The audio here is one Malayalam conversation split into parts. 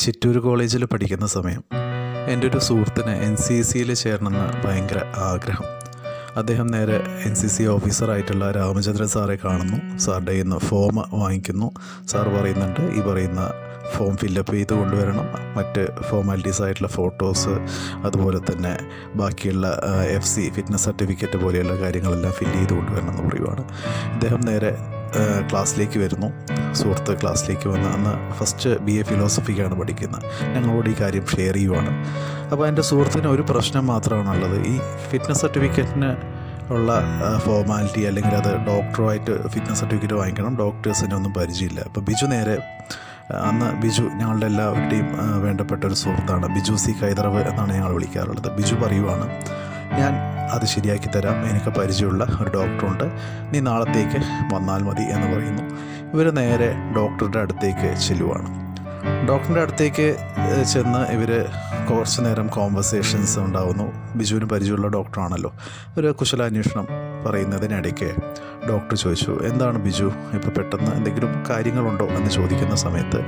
ചിറ്റൂർ കോളേജിൽ പഠിക്കുന്ന സമയം എൻ്റെ ഒരു സുഹൃത്തിന് എൻ സി സിയിൽ ചേരണമെന്ന് ഭയങ്കര ആഗ്രഹം അദ്ദേഹം നേരെ എൻ സി സി ഓഫീസറായിട്ടുള്ള രാമചന്ദ്രൻ സാറെ കാണുന്നു സാറിൻ്റെ കയ്യിൽ നിന്ന് ഫോം വാങ്ങിക്കുന്നു സാർ പറയുന്നുണ്ട് ഈ പറയുന്ന ഫോം ഫില്ലപ്പ് ചെയ്ത് കൊണ്ടുവരണം മറ്റ് ഫോർമാലിറ്റീസ് ആയിട്ടുള്ള ഫോട്ടോസ് അതുപോലെ തന്നെ ബാക്കിയുള്ള എഫ് സി ഫിറ്റ്നസ് സർട്ടിഫിക്കറ്റ് പോലെയുള്ള കാര്യങ്ങളെല്ലാം ഫില്ല് ചെയ്ത് കൊണ്ടുവരണം എന്ന് പറയുവാണ് ഇദ്ദേഹം നേരെ ആ, ക്ലാസ്സിലേക്ക് വരുന്നു സുഹൃത്ത് ക്ലാസ്സിലേക്ക് വന്ന് അന്ന് ഫസ്റ്റ് ബി എ ഫിലോസഫിക്കാണ് പഠിക്കുന്നത് ഞങ്ങളോട് ഈ കാര്യം ഷെയർ ചെയ്യുവാണ് അപ്പോൾ എൻ്റെ സുഹൃത്തിന് ഒരു പ്രശ്നം മാത്രമാണുള്ളത് ഈ ഫിറ്റ്നസ് സർട്ടിഫിക്കറ്റിന് ഉള്ള ഫോർമാലിറ്റി അല്ലെങ്കിൽ അത് ഡോക്ടറുമായിട്ട് ഫിറ്റ്നസ് സർട്ടിഫിക്കറ്റ് വാങ്ങിക്കണം ഡോക്ടേഴ്സിനെ ഒന്നും പരിചയമില്ല അപ്പോൾ ബിജു നേരെ ആ, അന്ന് ബിജു ഞങ്ങളുടെ എല്ലാവരുടെയും ആ, വേണ്ടപ്പെട്ട ഒരു സുഹൃത്താണ് ബിജു സി കൈതറവ് എന്നാണ് ഞങ്ങൾ വിളിക്കാറുള്ളത് ബിജു പറയുവാണ് ഞാൻ അത് ശരിയാക്കി തരാം എനിക്ക് പരിചയമുള്ള ഒരു ഡോക്ടറുണ്ട് നീ നാളത്തേക്ക് വന്നാൽ മതി എന്ന് പറയുന്നു ഇവർ നേരെ ഡോക്ടറുടെ അടുത്തേക്ക് ചെല്ലുവാണ് ഡോക്ടറിൻ്റെ അടുത്തേക്ക് ഏഹ്, ചെന്ന് ഇവർ കുറച്ച് നേരം കോൺവെർസേഷൻസ് ഉണ്ടാവുന്നു ബിജുവിന് പരിചയമുള്ള ഡോക്ടറാണല്ലോ ഒരു കുശലാന്വേഷണം പറയുന്നതിനിടയ്ക്ക് ഡോക്ടർ ചോദിച്ചു എന്താണ് ബിജു ഇപ്പോൾ പെട്ടെന്ന് എന്തെങ്കിലും കാര്യങ്ങളുണ്ടോ എന്ന് ചോദിക്കുന്ന സമയത്ത്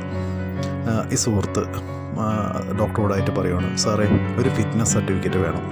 ആ, ഈ സുഹൃത്ത് ആ, ഡോക്ടറോടായിട്ട് പറയുവാണ് സാറേ ഒരു ഫിറ്റ്നസ് സർട്ടിഫിക്കറ്റ് വേണം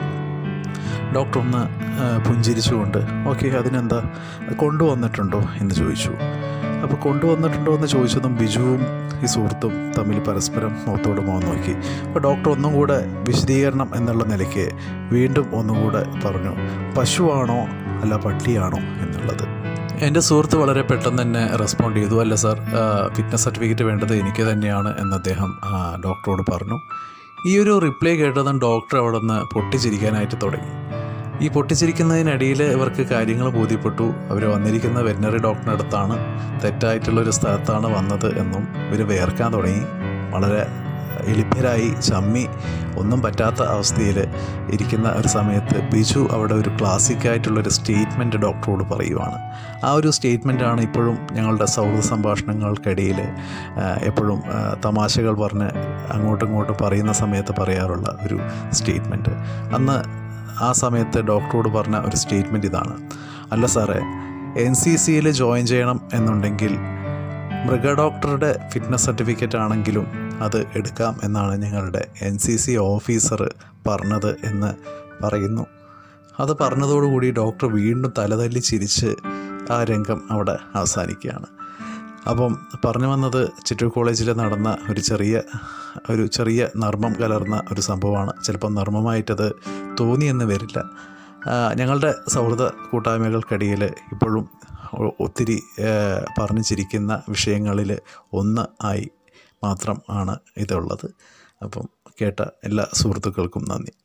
ഡോക്ടർ ഒന്ന് ആ, പുഞ്ചിരിച്ചുകൊണ്ട് ഓക്കെ അതിനെന്താ കൊണ്ടുവന്നിട്ടുണ്ടോ എന്ന് ചോദിച്ചു അപ്പോൾ കൊണ്ടുവന്നിട്ടുണ്ടോ എന്ന് ചോദിച്ചതും ബിജുവും ഈ സുഹൃത്തും തമ്മിൽ പരസ്പരം മുഖത്തോട് മുഖം നോക്കി അപ്പോൾ ഡോക്ടർ ഒന്നും കൂടെ വിശദീകരണം എന്നുള്ള നിലയ്ക്ക് വീണ്ടും ഒന്നും കൂടെ പറഞ്ഞു പശുവാണോ അല്ല പട്ടിയാണോ എന്നുള്ളത് എൻ്റെ സുഹൃത്ത് വളരെ പെട്ടെന്ന് തന്നെ റെസ്പോണ്ട് ചെയ്തു അല്ല സാർ ഫിറ്റ്നസ് സർട്ടിഫിക്കറ്റ് വേണ്ടത് എനിക്ക് തന്നെയാണ് എന്ന് അദ്ദേഹം ആ, ഡോക്ടറോട് പറഞ്ഞു ഈ ഒരു റിപ്ലൈ കേട്ടതും ഡോക്ടർ അവിടെ നിന്ന് പൊട്ടിച്ചിരിക്കാനായിട്ട് തുടങ്ങി ഈ പൊട്ടിച്ചിരിക്കുന്നതിനിടയിൽ ഇവർക്ക് കാര്യങ്ങൾ ബോധ്യപ്പെട്ടു അവർ വന്നിരിക്കുന്ന വെറ്റിനറി ഡോക്ടറിൻ്റെ അടുത്താണ് തെറ്റായിട്ടുള്ള ഒരു സ്ഥലത്താണ് വന്നത് എന്നും ഇവർ വേർക്കാൻ തുടങ്ങി വളരെ എളിഭ്യരായി ചമ്മി ഒന്നും പറ്റാത്ത അവസ്ഥയിൽ ഇരിക്കുന്ന ഒരു സമയത്ത് ബിജു അവിടെ ഒരു ക്ലാസിക് ആയിട്ടുള്ളൊരു സ്റ്റേറ്റ്മെൻറ്റ് ഡോക്ടറോട് പറയുവാണ് ആ ഒരു സ്റ്റേറ്റ്മെൻറ്റാണ് ഇപ്പോഴും ഞങ്ങളുടെ സൗഹൃദ സംഭാഷണങ്ങൾക്കിടയിൽ ആ, എപ്പോഴും ആ, തമാശകൾ പറഞ്ഞ് അങ്ങോട്ടും ഇങ്ങോട്ടും പറയുന്ന സമയത്ത് പറയാറുള്ള ഒരു സ്റ്റേറ്റ്മെൻറ്റ് അന്ന് ആ സമയത്ത് ഡോക്ടറോട് പറഞ്ഞ ഒരു സ്റ്റേറ്റ്മെൻറ്റ് ഇതാണ് അല്ല സാറേ എൻ സി സിയിൽ ജോയിൻ ചെയ്യണം എന്നുണ്ടെങ്കിൽ മൃഗ ഡോക്ടറുടെ ഫിറ്റ്നസ് സർട്ടിഫിക്കറ്റ് ആണെങ്കിലും അത് എടുക്കാം എന്നാണ് ഞങ്ങളുടെ എൻ സി സി ഓഫീസർ പറഞ്ഞത് എന്ന് പറയുന്നു അത് പറഞ്ഞതോടുകൂടി ഡോക്ടർ വീണ്ടും തലതല്ലി ചിരിച്ച് ആ രംഗം അവിടെ അവസാനിക്കുകയാണ് അപ്പം പറഞ്ഞു വന്നത് ചിറ്റൂർ കോളേജിൽ നടന്ന ഒരു ചെറിയ ഒരു ചെറിയ നർമ്മം കലർന്ന ഒരു സംഭവമാണ് ചിലപ്പം നർമ്മമായിട്ടത് തോന്നിയെന്ന് വരില്ല ആ, ഞങ്ങളുടെ സൗഹൃദ കൂട്ടായ്മകൾക്കിടയിൽ ഇപ്പോഴും ഒ- ഒത്തിരി ആ, പറഞ്ഞു ചിരിക്കുന്ന വിഷയങ്ങളിൽ ഒന്ന് ആയി മാത്രം ആണ് ഇതുള്ളത് അപ്പം കേട്ട എല്ലാ സുഹൃത്തുക്കൾക്കും നന്ദി